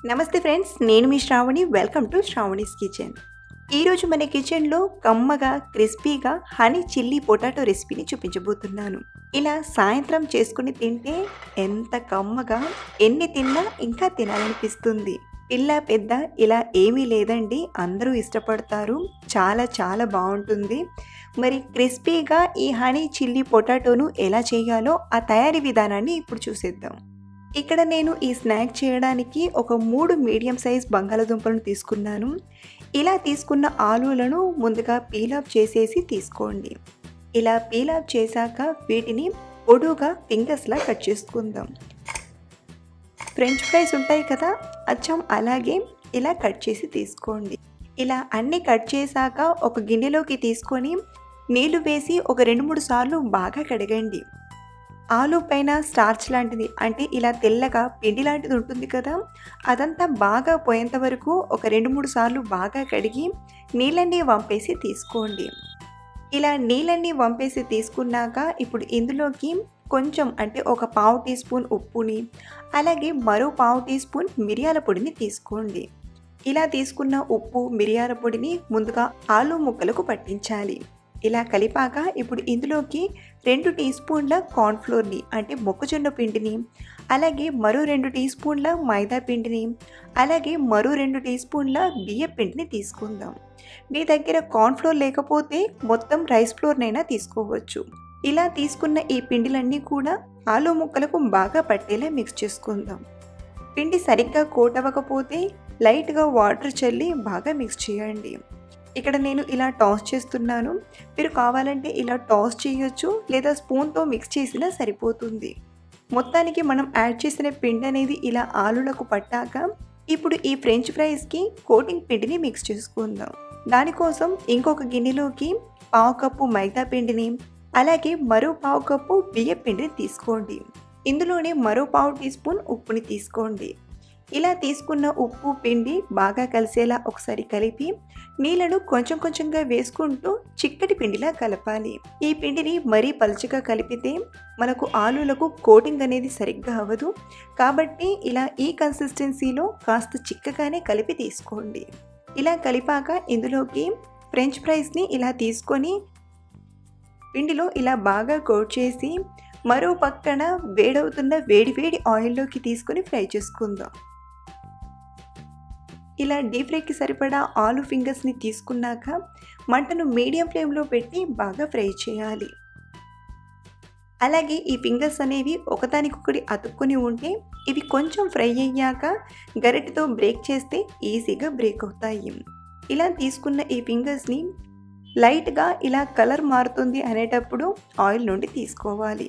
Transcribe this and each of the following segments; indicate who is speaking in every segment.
Speaker 1: నమస్తే ఫ్రెండ్స్ నేను మీ Shravani welcome to Shravani's kitchen ఈరోజు మన కిచెన్లో కమ్మగా క్రిస్పీగా హనీ చిల్లీ పొటాటో రెసిపీని చూపించబోతున్నాను ఇలా సాయంత్రం చేసుకుని తింటే ఎంత కమ్మగా ఎన్ని తిన్నా ఇంకా తినాలనిపిస్తుంది పిల్ల పెద్ద ఇలా ఏమీ లేదండి అందరూ ఇష్టపడతారు చాలా చాలా బాగుంటుంది మరి క్రిస్పీగా ఈ హనీ చిల్లీ పొటాటోను ఎలా చేయాలో ఆ తయారీ విధానాన్ని ఇప్పుడు చూసేద్దాం ఇక్కడ నేను ఈ స్నాక్ చేయడానికి ఒక మూడు మీడియం సైజ్ బంగాళదుంపలను తీసుకున్నాను ఇలా తీసుకున్న ఆలులను ముందుగా పీలాప్ చేసేసి తీసుకోండి ఇలా పీలాప్ చేశాక వీటిని పొడుగా ఫింగర్స్లా కట్ చేసుకుందాం ఫ్రెంచ్ ఫ్రైస్ ఉంటాయి కదా అచ్చం అలాగే ఇలా కట్ చేసి తీసుకోండి ఇలా అన్నీ కట్ చేశాక ఒక గిన్నెలోకి తీసుకొని నీళ్లు వేసి ఒక రెండు మూడు సార్లు బాగా కడగండి ఆలు పైన స్టార్చ్ లాంటిది అంటే ఇలా తెల్లగా పిండి లాంటిది ఉంటుంది కదా అదంతా బాగా పోయేంత వరకు ఒక రెండు మూడు సార్లు బాగా కడిగి నీళ్ళన్నీ వంపేసి తీసుకోండి ఇలా నీళ్ళన్నీ వంపేసి తీసుకున్నాక ఇప్పుడు ఇందులోకి కొంచెం అంటే ఒక పావు టీ స్పూన్ ఉప్పుని అలాగే మరో పావు టీ స్పూన్ మిరియాల పొడిని తీసుకోండి ఇలా తీసుకున్న ఉప్పు మిరియాల పొడిని ముందుగా ఆలు ముక్కలకు పట్టించాలి ఇలా కలిపాక ఇప్పుడు ఇందులోకి రెండు టీ స్పూన్ల కార్న్ఫ్లోర్ని అంటే మొక్కజొన్న పిండిని అలాగే మరో రెండు టీ స్పూన్ల మైదా పిండిని అలాగే మరో రెండు టీ స్పూన్ల బియ్య పిండిని తీసుకుందాం మీ దగ్గర కార్న్ఫ్లోర్ లేకపోతే మొత్తం రైస్ ఫ్లోర్నైనా తీసుకోవచ్చు ఇలా తీసుకున్న ఈ పిండిలన్నీ కూడా ఆలు ముక్కలకు బాగా పట్టేలా మిక్స్ చేసుకుందాం పిండి సరిగ్గా కోట్ అవ్వకపోతే లైట్గా వాటర్ చల్లి బాగా మిక్స్ చేయండి ఇక్కడ నేను ఇలా టాస్ చేస్తున్నాను మీరు కావాలంటే ఇలా టాస్ చేయొచ్చు లేదా స్పూన్తో మిక్స్ చేసినా సరిపోతుంది మొత్తానికి మనం యాడ్ చేసిన పిండి అనేది ఇలా ఆలులకు పట్టాక ఇప్పుడు ఈ ఫ్రెంచ్ ఫ్రైస్కి కోటింగ్ పిండిని మిక్స్ చేసుకుందాం దానికోసం ఇంకొక గిన్నెలోకి పావు కప్పు మైదా పిండిని అలాగే మరో పావు కప్పు బియ్య పిండిని తీసుకోండి ఇందులోనే మరో పావు టీ స్పూన్ ఉప్పుని తీసుకోండి ఇలా తీసుకున్న ఉప్పు పిండి బాగా కలిసేలా ఒకసారి కలిపి నీళ్ళను కొంచెం కొంచెంగా వేసుకుంటూ చిక్కటి పిండిలా కలపాలి ఈ పిండిని మరీ పలుచగా కలిపితే మనకు ఆలులకు కోటింగ్ అనేది సరిగ్గా అవ్వదు కాబట్టి ఇలా ఈ కన్సిస్టెన్సీలో కాస్త చిక్కగానే కలిపి తీసుకోండి ఇలా కలిపాక ఇందులోకి ఫ్రెంచ్ ఫ్రైస్ని ఇలా తీసుకొని పిండిలో ఇలా బాగా కోట్ చేసి మరో పక్కన వేడవుతున్న వేడి వేడి ఆయిల్లోకి తీసుకొని ఫ్రై చేసుకుందాం ఇలా డీప్ ఫ్రైకి సరిపడా ఆలు ఫింగర్స్ని తీసుకున్నాక మంటను మీడియం ఫ్లేమ్లో పెట్టి బాగా ఫ్రై చేయాలి అలాగే ఈ ఫింగర్స్ అనేవి ఒకదానికొకటి అతుక్కొని ఉంటే ఇవి కొంచెం ఫ్రై అయ్యాక గరిటెతో బ్రేక్ చేస్తే ఈజీగా బ్రేక్ అవుతాయి ఇలా తీసుకున్న ఈ ఫింగర్స్ని లైట్గా ఇలా కలర్ మారుతుంది అనేటప్పుడు ఆయిల్ నుండి తీసుకోవాలి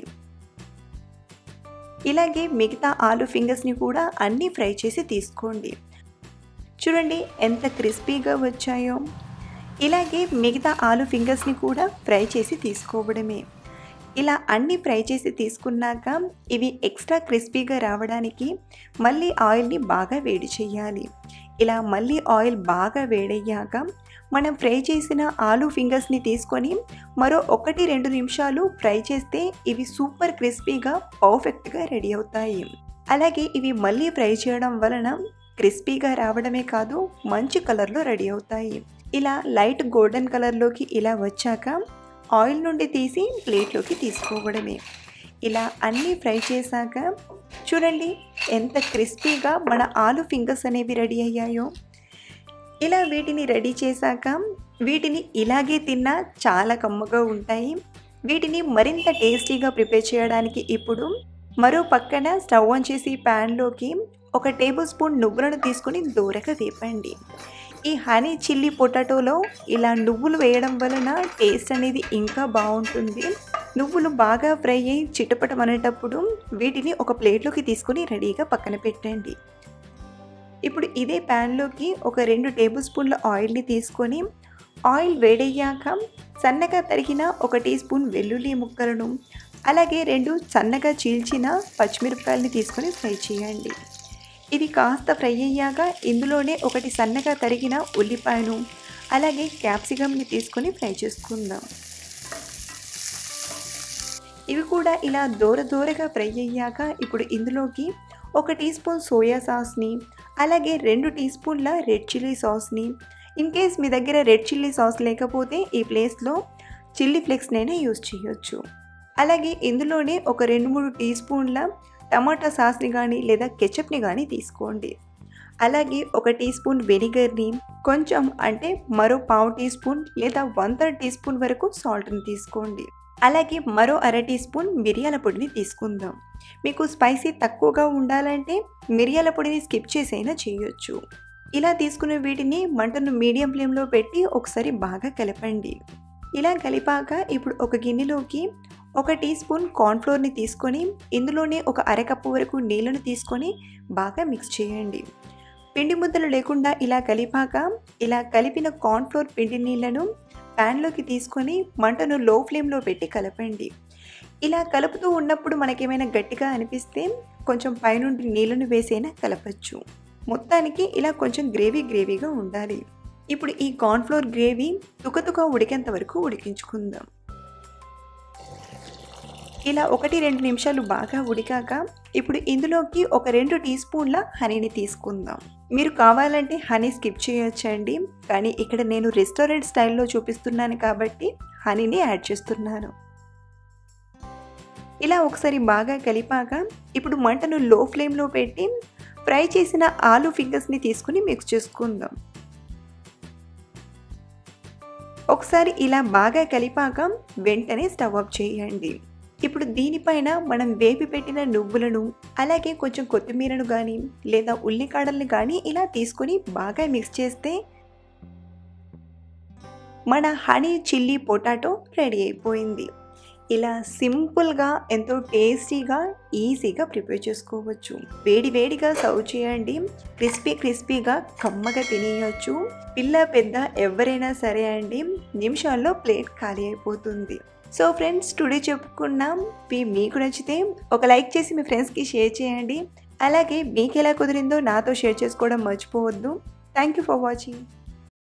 Speaker 1: ఇలాగే మిగతా ఆలు ఫింగర్స్ని కూడా అన్నీ ఫ్రై చేసి తీసుకోండి చూడండి ఎంత క్రిస్పీగా వచ్చాయో ఇలాగే మిగతా ఆలు ఫింగర్స్ని కూడా ఫ్రై చేసి తీసుకోవడమే ఇలా అన్నీ ఫ్రై చేసి తీసుకున్నాక ఇవి ఎక్స్ట్రా క్రిస్పీగా రావడానికి మళ్ళీ ఆయిల్ని బాగా వేడి చేయాలి ఇలా మళ్ళీ ఆయిల్ బాగా వేడయ్యాక మనం ఫ్రై చేసిన ఆలు ఫింగర్స్ని తీసుకొని మరో ఒకటి రెండు నిమిషాలు ఫ్రై చేస్తే ఇవి సూపర్ క్రిస్పీగా పర్ఫెక్ట్గా రెడీ అవుతాయి అలాగే ఇవి మళ్ళీ ఫ్రై చేయడం వలన క్రిస్పీగా రావడమే కాదు మంచి కలర్లో రెడీ అవుతాయి ఇలా లైట్ గోల్డెన్ కలర్లోకి ఇలా వచ్చాక ఆయిల్ నుండి తీసి ప్లేట్లోకి తీసుకోవడమే ఇలా అన్నీ ఫ్రై చేశాక చూడండి ఎంత క్రిస్పీగా మన ఆలు ఫింగర్స్ అనేవి రెడీ అయ్యాయో ఇలా వీటిని రెడీ చేశాక వీటిని ఇలాగే తిన్నా చాలా కమ్మగా ఉంటాయి వీటిని మరింత టేస్టీగా ప్రిపేర్ చేయడానికి ఇప్పుడు మరో పక్కన స్టవ్ ఆన్ చేసి ప్యాన్లోకి ఒక టేబుల్ స్పూన్ నువ్వులను తీసుకుని దూరగా వేపండి ఈ హనీ చిల్లీ పొటాటోలో ఇలా నువ్వులు వేయడం వలన టేస్ట్ అనేది ఇంకా బాగుంటుంది నువ్వులు బాగా ఫ్రై అయ్యి చిటపటమనేటప్పుడు వీటిని ఒక ప్లేట్లోకి తీసుకుని రెడీగా పక్కన పెట్టండి ఇప్పుడు ఇదే ప్యాన్లోకి ఒక రెండు టేబుల్ స్పూన్ల ఆయిల్ని తీసుకొని ఆయిల్ వేడయ్యాక సన్నగా తరిగిన ఒక టీ స్పూన్ వెల్లుల్లి ముక్కలను అలాగే రెండు సన్నగా చీల్చిన పచ్చిమిరపకాయలని తీసుకొని ఫ్రై చేయండి ఇవి కాస్త ఫ్రై అయ్యాక ఇందులోనే ఒకటి సన్నగా తరిగిన ఉల్లిపాయను అలాగే క్యాప్సికమ్ని తీసుకొని ఫ్రై చేసుకుందాం ఇవి కూడా ఇలా దూర దూరగా ఫ్రై అయ్యాక ఇప్పుడు ఇందులోకి ఒక టీ స్పూన్ సోయా సాస్ని అలాగే రెండు టీ స్పూన్ల రెడ్ చిల్లీ సాస్ని ఇన్ కేస్ మీ దగ్గర రెడ్ చిల్లీ సాస్ లేకపోతే ఈ ప్లేస్లో చిల్లీ ఫ్లేక్స్నైనా యూజ్ చేయొచ్చు అలాగే ఇందులోనే ఒక రెండు మూడు టీ స్పూన్ల టమాటా సాస్ని కానీ లేదా కెచప్ని కానీ తీసుకోండి అలాగే ఒక టీ స్పూన్ వెనిగర్ని కొంచెం అంటే మరో పావు టీ స్పూన్ లేదా వన్ థర్డ్ టీ స్పూన్ వరకు సాల్ట్ని తీసుకోండి అలాగే మరో అర టీ స్పూన్ మిరియాల పొడిని తీసుకుందాం మీకు స్పైసీ తక్కువగా ఉండాలంటే మిరియాల పొడిని స్కిప్ చేసైనా చేయొచ్చు ఇలా తీసుకున్న వీటిని మంటను మీడియం ఫ్లేమ్లో పెట్టి ఒకసారి బాగా కలపండి ఇలా కలిపాక ఇప్పుడు ఒక గిన్నెలోకి ఒక టీ స్పూన్ కార్న్ఫ్లోర్ని తీసుకొని ఇందులోనే ఒక అరకప్పు వరకు నీళ్ళను తీసుకొని బాగా మిక్స్ చేయండి పిండి ముద్దలు లేకుండా ఇలా కలిపాక ఇలా కలిపిన కార్న్ఫ్లోర్ పిండి నీళ్ళను ప్యాన్లోకి తీసుకొని మంటను లో ఫ్లేమ్లో పెట్టి కలపండి ఇలా కలుపుతూ ఉన్నప్పుడు మనకేమైనా గట్టిగా అనిపిస్తే కొంచెం పైనుండి నీళ్ళను వేసైనా కలపచ్చు మొత్తానికి ఇలా కొంచెం గ్రేవీ గ్రేవీగా ఉండాలి ఇప్పుడు ఈ కార్న్ఫ్లోర్ గ్రేవీ తుకతుక ఉడికేంత వరకు ఉడికించుకుందాం ఇలా ఒకటి రెండు నిమిషాలు బాగా ఉడికాక ఇప్పుడు ఇందులోకి ఒక రెండు టీ స్పూన్ల హనీని తీసుకుందాం మీరు కావాలంటే హనీ స్కిప్ చేయొచ్చండి కానీ ఇక్కడ నేను రెస్టారెంట్ స్టైల్లో చూపిస్తున్నాను కాబట్టి హనీని యాడ్ చేస్తున్నాను ఇలా ఒకసారి బాగా కలిపాక ఇప్పుడు మంటను లో ఫ్లేమ్లో పెట్టి ఫ్రై చేసిన ఆలు ఫింగర్స్ని తీసుకుని మిక్స్ చేసుకుందాం ఒకసారి ఇలా బాగా కలిపాక వెంటనే స్టవ్ ఆఫ్ చేయండి ఇప్పుడు దీనిపైన మనం వేపి పెట్టిన నువ్వులను అలాగే కొంచెం కొత్తిమీరను కానీ లేదా ఉల్లికాడల్ని కానీ ఇలా తీసుకొని బాగా మిక్స్ చేస్తే మన హనీ చిల్లీ పొటాటో రెడీ అయిపోయింది ఇలా సింపుల్గా ఎంతో టేస్టీగా ఈజీగా ప్రిపేర్ చేసుకోవచ్చు వేడి వేడిగా సర్వ్ చేయండి క్రిస్పీ క్రిస్పీగా కమ్మగా తినేయచ్చు పిల్ల పెద్ద ఎవరైనా సరే అండి నిమిషాల్లో ప్లేట్ ఖాళీ అయిపోతుంది సో ఫ్రెండ్స్ టుడే చెప్పుకున్నాం ఇవి మీకు నచ్చితే ఒక లైక్ చేసి మీ ఫ్రెండ్స్కి షేర్ చేయండి అలాగే మీకు ఎలా కుదిరిందో నాతో షేర్ చేసుకోవడం మర్చిపోవద్దు థ్యాంక్ యూ ఫర్ వాచింగ్